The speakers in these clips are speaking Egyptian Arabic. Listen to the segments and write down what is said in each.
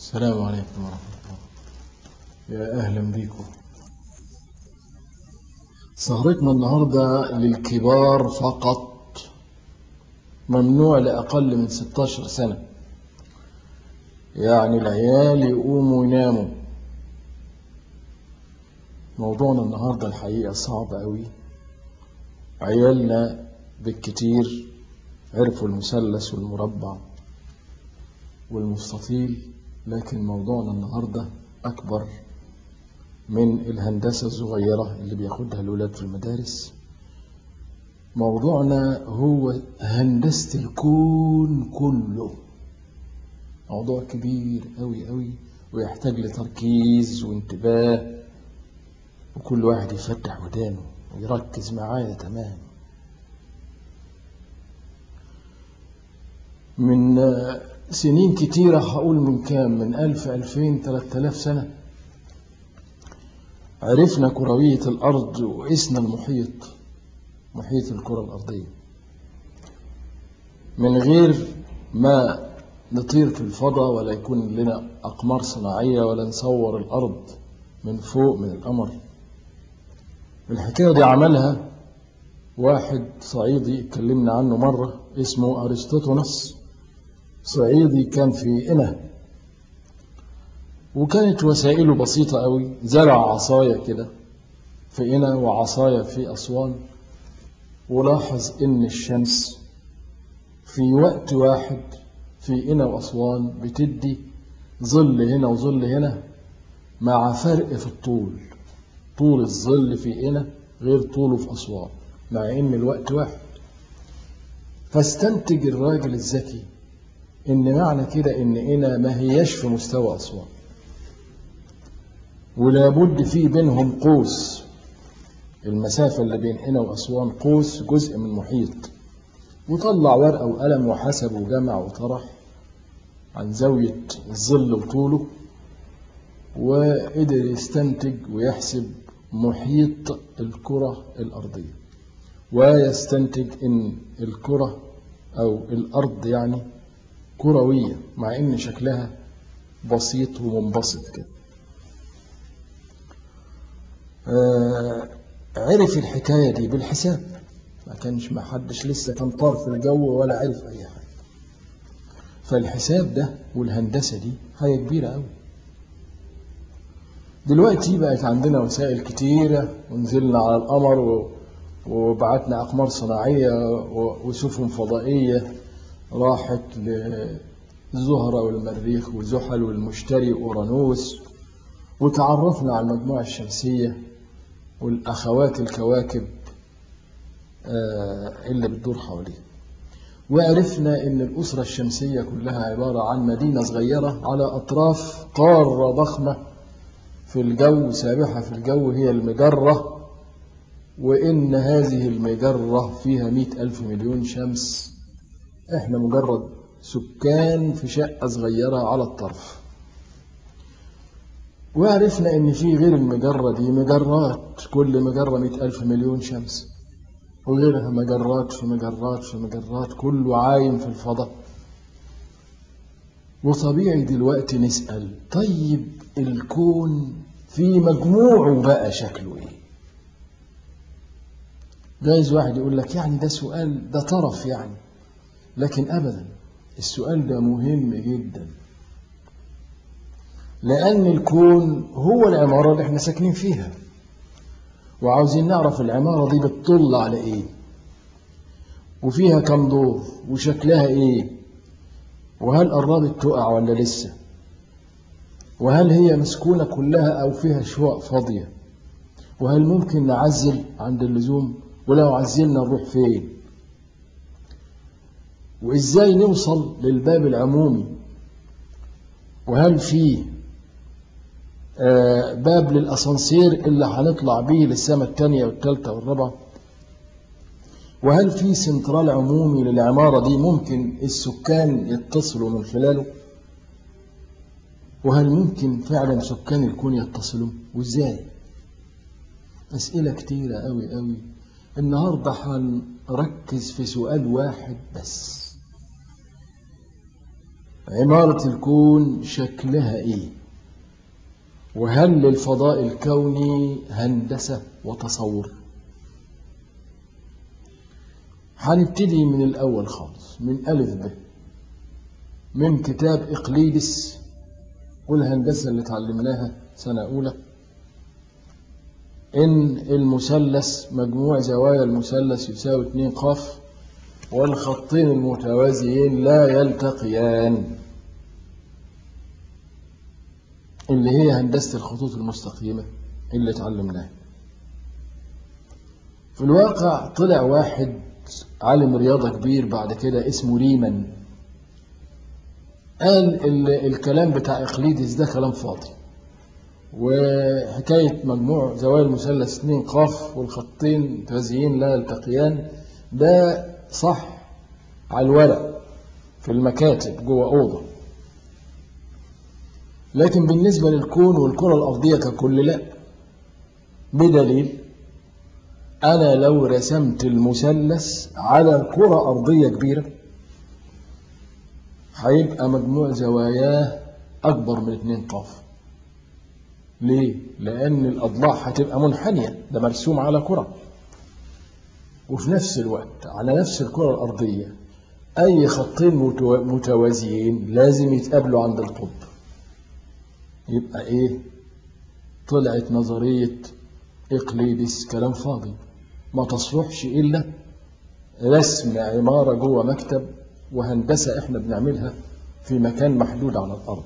السلام عليكم ورحمة الله يا أهلا بيكم سهرتنا النهاردة للكبار فقط ممنوع لأقل من 16 سنة يعني العيال يقوموا يناموا موضوعنا النهاردة الحقيقة صعب قوي عيالنا بالكتير عرفوا المثلث والمربع والمستطيل لكن موضوعنا النهاردة أكبر من الهندسة الصغيرة اللي بياخدها الولاد في المدارس موضوعنا هو هندسة الكون كله موضوع كبير أوي أوي ويحتاج لتركيز وانتباه وكل واحد يفتح ودانه ويركز معايا تمام من سنين كتيرة هقول من كام من ألف ألفين ثلاثة آلاف سنة عرفنا كروية الأرض وقسنا المحيط محيط الكرة الأرضية من غير ما نطير في الفضاء ولا يكون لنا أقمار صناعية ولا نصور الأرض من فوق من القمر الحكاية دي عملها واحد صعيدي اتكلمنا عنه مرة اسمه أرسطوطونس صعيدي كان في إنا وكانت وسائله بسيطة قوي زرع عصاية كده في إنا وعصاية في أسوان ولاحظ إن الشمس في وقت واحد في إنا وأسوان بتدي ظل هنا وظل هنا مع فرق في الطول طول الظل في إنا غير طوله في أسوان مع إن الوقت واحد فاستنتج الراجل الذكي إن معنى كده إن إنا ما هياش في مستوى أسوان ولابد في بينهم قوس المسافة اللي بين إنا وأسوان قوس جزء من محيط وطلع ورقة وقلم وحسب وجمع وطرح عن زاوية الظل وطوله وقدر يستنتج ويحسب محيط الكرة الأرضية ويستنتج إن الكرة أو الأرض يعني كروية مع إن شكلها بسيط ومنبسط كده آه عرف الحكاية دي بالحساب ما كانش ما حدش لسه كان طار في الجو ولا عرف أي حاجة فالحساب ده والهندسة دي حاجة كبيرة أوي دلوقتي بقت عندنا وسائل كتيرة ونزلنا على القمر و... وبعتنا أقمار صناعية و... وسفن فضائية راحت للزهرة والمريخ وزحل والمشتري وأورانوس وتعرفنا على المجموعة الشمسية والأخوات الكواكب اللي بتدور حواليه وعرفنا ان الأسرة الشمسية كلها عبارة عن مدينة صغيرة على أطراف قارة ضخمة في الجو سابحة في الجو هي المجرة وإن هذه المجرة فيها مئة ألف مليون شمس إحنا مجرد سكان في شقة صغيرة على الطرف وعرفنا إن في غير المجرة دي مجرات كل مجرة مئة ألف مليون شمس وغيرها مجرات في مجرات في مجرات كله عايم في الفضاء وطبيعي دلوقتي نسأل طيب الكون في مجموعه بقى شكله ايه جايز واحد يقول لك يعني ده سؤال ده طرف يعني لكن ابدا السؤال ده مهم جدا لان الكون هو العماره اللي احنا ساكنين فيها وعاوزين نعرف العماره دي بتطل على ايه وفيها كم دور وشكلها ايه وهل قربت تقع ولا لسه وهل هي مسكونة كلها أو فيها شقق فاضية وهل ممكن نعزل عند اللزوم ولو عزلنا نروح فين وإزاي نوصل للباب العمومي وهل في آه باب للأسانسير اللي هنطلع بيه للسماء الثانية والثالثة والرابعة وهل في سنترال عمومي للعمارة دي ممكن السكان يتصلوا من خلاله وهل ممكن فعلا سكان الكون يتصلوا وازاي أسئلة كتيرة أوي أوي النهاردة هنركز في سؤال واحد بس عمارة الكون شكلها إيه وهل للفضاء الكوني هندسة وتصور هنبتدي من الأول خالص من ألف ب من كتاب إقليدس والهندسة اللي اتعلمناها سنة أولى إن المثلث مجموع زوايا المثلث يساوي 2 قاف والخطين المتوازيين لا يلتقيان اللي هي هندسة الخطوط المستقيمة اللي اتعلمناها في الواقع طلع واحد عالم رياضة كبير بعد كده اسمه ريمان قال ال- الكلام بتاع إقليدس ده كلام فاضي وحكاية مجموع زوايا المثلث 2 قاف والخطين متوازيين لا يلتقيان ده صح على الورق في المكاتب جوه أوضة لكن بالنسبة للكون والكرة الأرضية ككل لا بدليل أنا لو رسمت المثلث على كرة أرضية كبيرة هيبقى مجموع زواياه أكبر من 2 قاف ليه؟ لأن الأضلاع هتبقى منحنية ده مرسوم على كرة وفي نفس الوقت على نفس الكرة الأرضية أي خطين متو- متوازيين لازم يتقابلوا عند القطب يبقى إيه؟ طلعت نظرية إقليدس كلام فاضي ما تصلحش إلا رسم عمارة جوه مكتب وهندسة إحنا بنعملها في مكان محدود على الأرض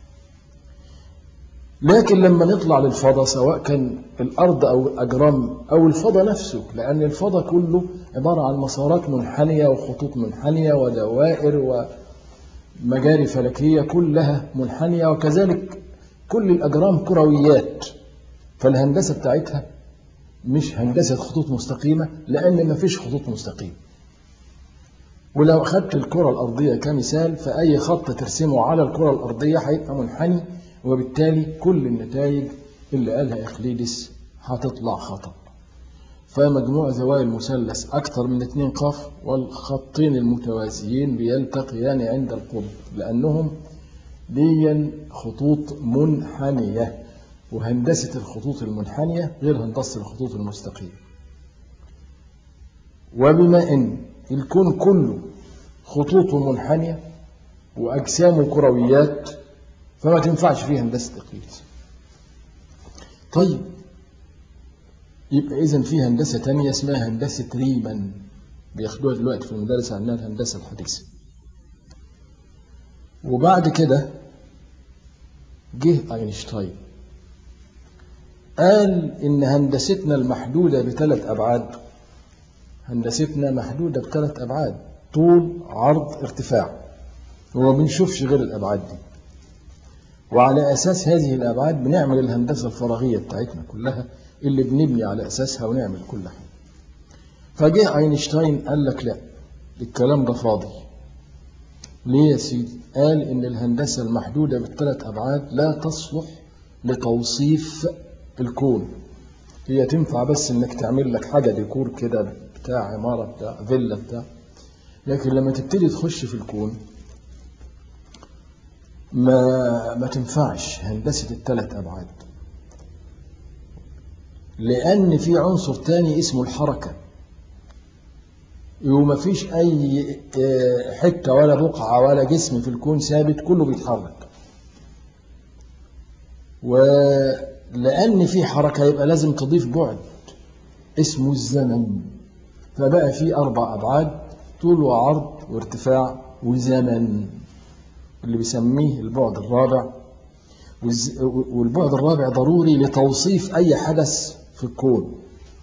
لكن لما نطلع للفضاء سواء كان الأرض أو الأجرام أو الفضاء نفسه لأن الفضاء كله عبارة عن مسارات منحنية وخطوط منحنية ودوائر ومجاري فلكية كلها منحنية وكذلك كل الأجرام كرويات فالهندسة بتاعتها مش هندسة خطوط مستقيمة لأن مفيش خطوط مستقيمة ولو أخذت الكرة الأرضية كمثال فأي خط ترسمه على الكرة الأرضية هيبقى منحني وبالتالي كل النتائج اللي قالها إقليدس هتطلع خطأ فمجموع زوايا المثلث أكثر من 2 قاف والخطين المتوازيين بيلتقيان عند القطب لأنهم دي خطوط منحنية وهندسة الخطوط المنحنية غير هندسة الخطوط المستقيمة وبما أن الكون كله خطوطه منحنية وأجسامه كرويات فما تنفعش فيه هندسة إقليدس طيب يبقى إذا في هندسة تانية اسمها هندسة ريمان بياخدوها دلوقتي في المدارس عنها الهندسة الحديثة وبعد كده جه أينشتاين قال إن هندستنا المحدودة بثلاث أبعاد هندستنا محدودة بثلاث أبعاد طول عرض ارتفاع وما بنشوفش غير الأبعاد دي وعلى أساس هذه الأبعاد بنعمل الهندسة الفراغية بتاعتنا كلها اللي بنبني على أساسها ونعمل كل حاجة فجاء أينشتاين قال لك لا الكلام ده فاضي ليه يا سيدي قال إن الهندسة المحدودة بالثلاث أبعاد لا تصلح لتوصيف الكون هي تنفع بس إنك تعمل لك حاجة ديكور كده بتاع عمارة بتاع فيلا بتاع لكن لما تبتدي تخش في الكون ما ما تنفعش هندسة الثلاث أبعاد لأن في عنصر تاني اسمه الحركة وما فيش أي حتة ولا بقعة ولا جسم في الكون ثابت كله بيتحرك ولأن في حركة يبقى لازم تضيف بعد اسمه الزمن فبقى في أربع أبعاد طول وعرض وارتفاع وزمن اللي بيسميه البعد الرابع والبعد الرابع ضروري لتوصيف أي حدث في الكون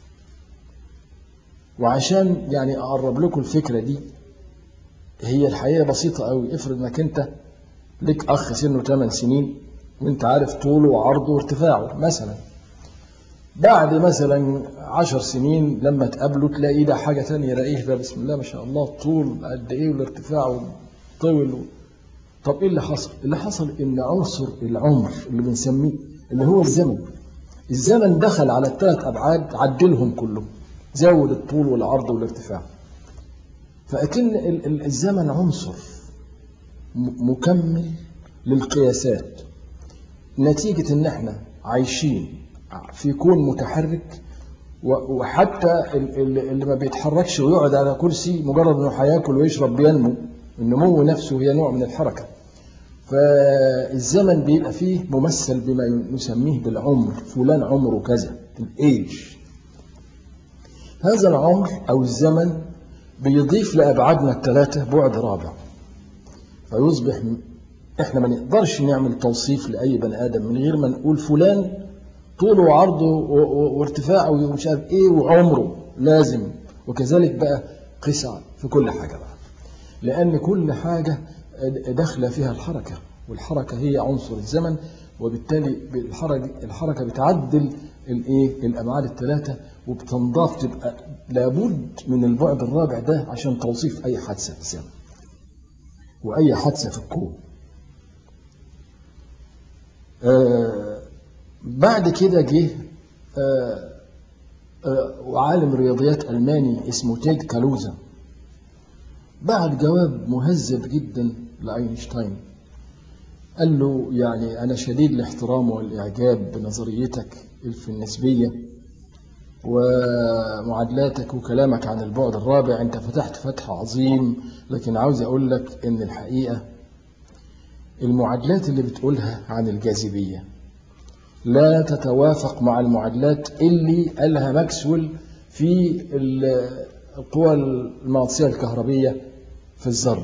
وعشان يعني أقرب لكم الفكرة دي هي الحقيقة بسيطة قوي افرض انك انت لك أخ سنه 8 سنين وانت عارف طوله وعرضه وارتفاعه مثلا بعد مثلا عشر سنين لما تقابله تلاقيه ده حاجة تانية يلاقيه ده بسم الله ما شاء الله الطول قد ايه والارتفاع طول طب ايه اللي حصل؟ اللي حصل ان عنصر العمر اللي بنسميه اللي هو الزمن الزمن دخل على الثلاث ابعاد عدلهم كلهم زود الطول والعرض والارتفاع فأكن الزمن عنصر م- مكمل للقياسات نتيجة ان احنا عايشين في كون متحرك و- وحتى ال- ال- اللي ما بيتحركش ويقعد على كرسي مجرد انه هياكل ويشرب بينمو النمو نفسه هي نوع من الحركة فالزمن بيبقى فيه ممثل بما نسميه بالعمر فلان عمره كذا الايج هذا العمر او الزمن بيضيف لابعادنا الثلاثه بعد رابع فيصبح م- احنا ما نقدرش نعمل توصيف لاي بني ادم من غير ما نقول فلان طوله وعرضه و- و- وارتفاعه ومش عارف ايه وعمره لازم وكذلك بقى قيس في كل حاجه بقى لأن كل حاجة داخلة فيها الحركة والحركة هي عنصر الزمن وبالتالي الحركة, الحركة بتعدل الايه الأبعاد الثلاثة وبتنضاف تبقى لابد من البعد الرابع ده عشان توصيف أي حادثة في الزمن وأي حادثة في الكون آه بعد كده جه آه آه وعالم رياضيات ألماني اسمه تيد كالوزا بعت جواب مهذب جدا لأينشتاين قال له يعني أنا شديد الاحترام والإعجاب بنظريتك في النسبية ومعادلاتك وكلامك عن البعد الرابع أنت فتحت فتح عظيم لكن عاوز أقول لك إن الحقيقة المعادلات اللي بتقولها عن الجاذبية لا تتوافق مع المعادلات اللي قالها ماكسويل في ال- القوى المغناطيسية الكهربية في الذرة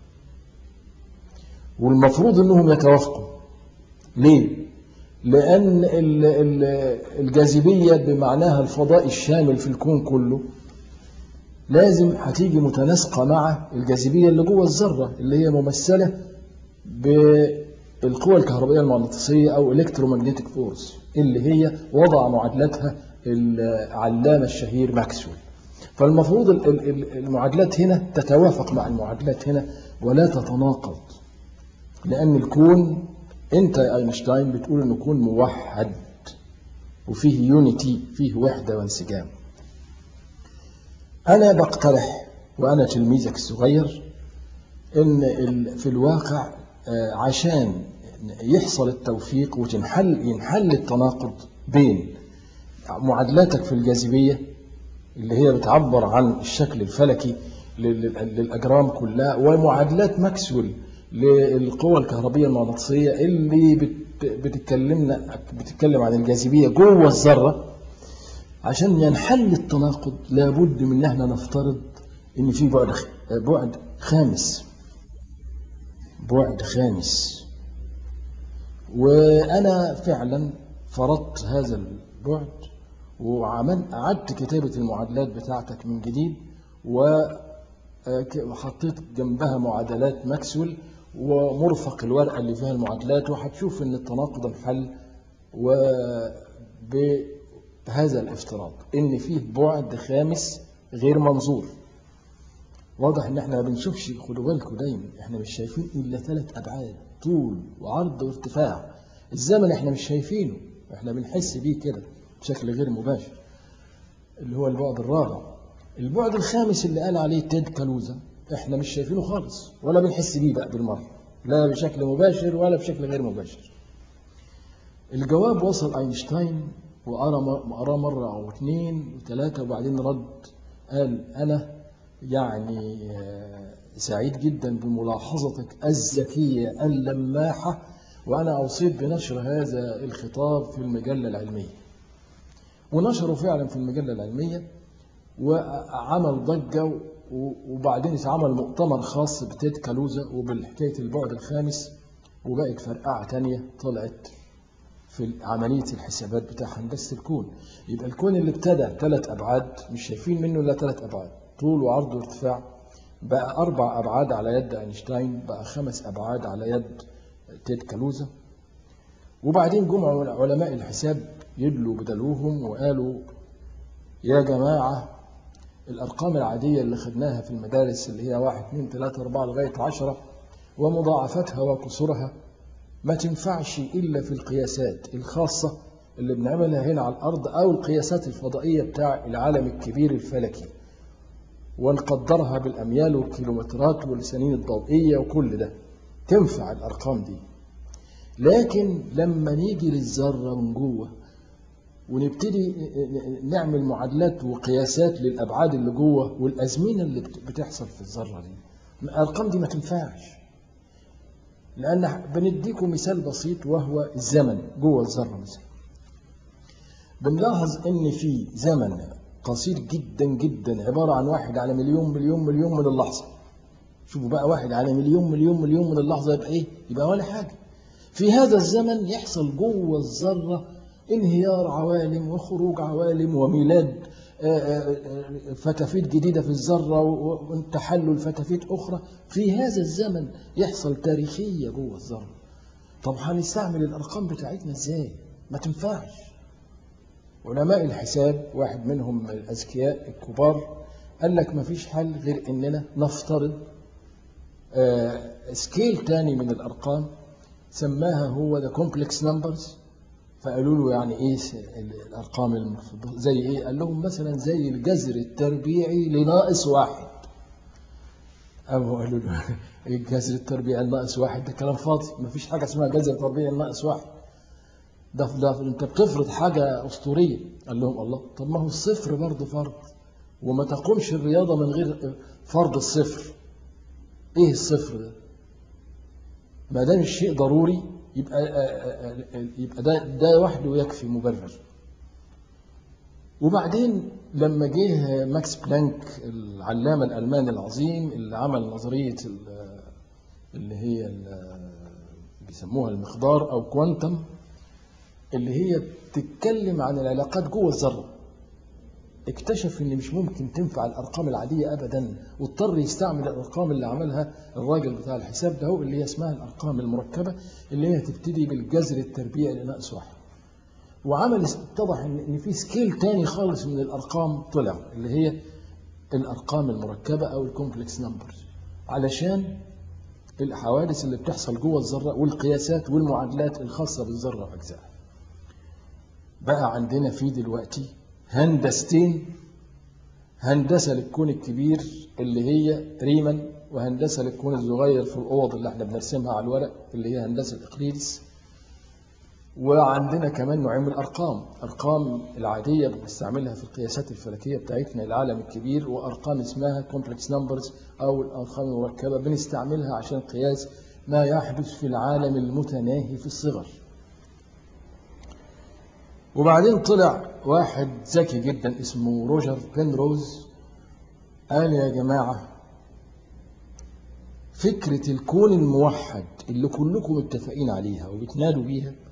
والمفروض انهم يتوافقوا ليه؟ لأن ال- ال- الجاذبية بمعناها الفضاء الشامل في الكون كله لازم هتيجي متناسقة مع الجاذبية اللي جوه الذرة اللي هي ممثلة بالقوى الكهربائية المغناطيسية أو electromagnetic فورس اللي هي وضع معادلتها العلامة الشهير ماكسويل فالمفروض ال- ال- ال- المعادلات هنا تتوافق مع المعادلات هنا ولا تتناقض لأن الكون أنت يا أينشتاين بتقول إنه كون موحد وفيه يونيتي فيه وحدة وانسجام أنا بقترح وأنا تلميذك الصغير إن ال- في الواقع آه، عشان يحصل التوفيق وتنحل ينحل التناقض بين معادلاتك في الجاذبية اللي هي بتعبر عن الشكل الفلكي لل- لل- للأجرام كلها ومعادلات ماكسويل للقوى الكهربية المغناطيسية اللي بت- بتتكلمنا بتتكلم عن الجاذبية جوه الذرة عشان ينحل التناقض لابد من ان احنا نفترض ان في بعد خ- بعد خامس بعد خامس وانا فعلا فرضت هذا البعد وعمل أعدت كتابة المعادلات بتاعتك من جديد و- ك- وحطيت جنبها معادلات ماكسويل ومرفق الورقة اللي فيها المعادلات وهتشوف إن التناقض انحل وبهذا الافتراض إن فيه بعد خامس غير منظور واضح إن إحنا ما بنشوفش خدوا بالكم دايما إحنا مش شايفين إلا ثلاث أبعاد طول وعرض وارتفاع الزمن إحنا مش شايفينه إحنا بنحس بيه كده بشكل غير مباشر اللي هو البعد الرابع البعد الخامس اللي قال عليه تيد كالوزا احنا مش شايفينه خالص ولا بنحس بيه بقى بالمره لا بشكل مباشر ولا بشكل غير مباشر الجواب وصل اينشتاين وقرا قراه مره او اثنين وثلاثه وبعدين رد قال انا يعني آه، سعيد جدا بملاحظتك الذكيه اللماحه وانا اوصيت بنشر هذا الخطاب في المجله العلميه ونشروا فعلا في المجله العلميه وعمل ضجة و- وبعدين اتعمل مؤتمر خاص بتيد كالوزا وبالحكاية البعد الخامس وبقت فرقعة تانية طلعت في عملية الحسابات بتاع هندسة الكون يبقى الكون اللي ابتدى ثلاث أبعاد مش شايفين منه إلا ثلاث أبعاد طول وعرض وارتفاع بقى أربع أبعاد على يد أينشتاين بقى خمس أبعاد على يد تيد كالوزا وبعدين جم علماء الحساب يدلوا بدلوهم وقالوا يا جماعة الأرقام العادية اللي خدناها في المدارس اللي هي واحد اثنين ثلاثة أربعة لغاية عشرة ومضاعفتها وكسورها ما تنفعش إلا في القياسات الخاصة اللي بنعملها هنا على الأرض أو القياسات الفضائية بتاع العالم الكبير الفلكي ونقدرها بالأميال والكيلومترات والسنين الضوئية وكل ده تنفع الأرقام دي لكن لما نيجي للذرة من جوه ونبتدي نعمل معادلات وقياسات للأبعاد اللي جوه والأزمنة اللي بتحصل في الذرة دي الأرقام دي ما تنفعش لأن بنديكم مثال بسيط وهو الزمن جوه الذرة مثلا بنلاحظ إن في زمن قصير جدا جدا عبارة عن واحد على مليون مليون مليون من اللحظة شوفوا بقى واحد على مليون مليون مليون من اللحظة يبقى إيه؟ يبقى ولا حاجة في هذا الزمن يحصل جوه الذرة انهيار عوالم وخروج عوالم وميلاد فتافيت جديدة في الذرة وتحلل فتافيت أخرى في هذا الزمن يحصل تاريخية جوه الذرة طب هنستعمل الأرقام بتاعتنا إزاي؟ ما تنفعش علماء الحساب واحد منهم الأذكياء الكبار قال لك ما فيش حل غير إننا نفترض سكيل تاني من الأرقام سماها هو ذا كومبلكس نمبرز فقالوا له يعني ايه الارقام المفضله زي ايه قال لهم مثلا زي الجذر التربيعي لناقص واحد أو قالوا له الجذر التربيعي لناقص واحد ده كلام فاضي ما فيش حاجه اسمها جذر تربيعي لناقص واحد ده, ده انت بتفرض حاجه اسطوريه قال لهم الله طب ما هو الصفر برضه فرض وما تقومش الرياضه من غير فرض الصفر ايه الصفر ده ما دام الشيء ضروري يبقى يبقى ده ده وحده يكفي مبرر وبعدين لما جه ماكس بلانك العلامة الألماني العظيم اللي عمل نظرية اللي هي بيسموها المقدار أو كوانتم اللي هي بتتكلم عن العلاقات جوه الذرة اكتشف ان مش ممكن تنفع الارقام العاديه ابدا واضطر يستعمل الارقام اللي عملها الراجل بتاع الحساب ده اللي هي اسمها الارقام المركبه اللي هي تبتدي بالجذر التربيعي لناقص واحد وعمل اتضح ان في سكيل تاني خالص من الارقام طلع اللي هي الارقام المركبه او الكومبلكس نمبرز علشان الحوادث اللي بتحصل جوه الذره والقياسات والمعادلات الخاصه بالذره واجزائها بقى عندنا في دلوقتي هندستين هندسة للكون الكبير اللي هي ريمان وهندسة للكون الصغير في الأوض اللي احنا بنرسمها على الورق اللي هي هندسة إقليدس وعندنا كمان نوعين من الأرقام أرقام العادية بنستعملها في القياسات الفلكية بتاعتنا العالم الكبير وأرقام اسمها كومبلكس نمبرز أو الأرقام المركبة بنستعملها عشان قياس ما يحدث في العالم المتناهي في الصغر وبعدين طلع واحد ذكي جدا اسمه روجر بنروز قال يا جماعة فكرة الكون الموحد اللي كلكم متفقين عليها وبتنادوا بيها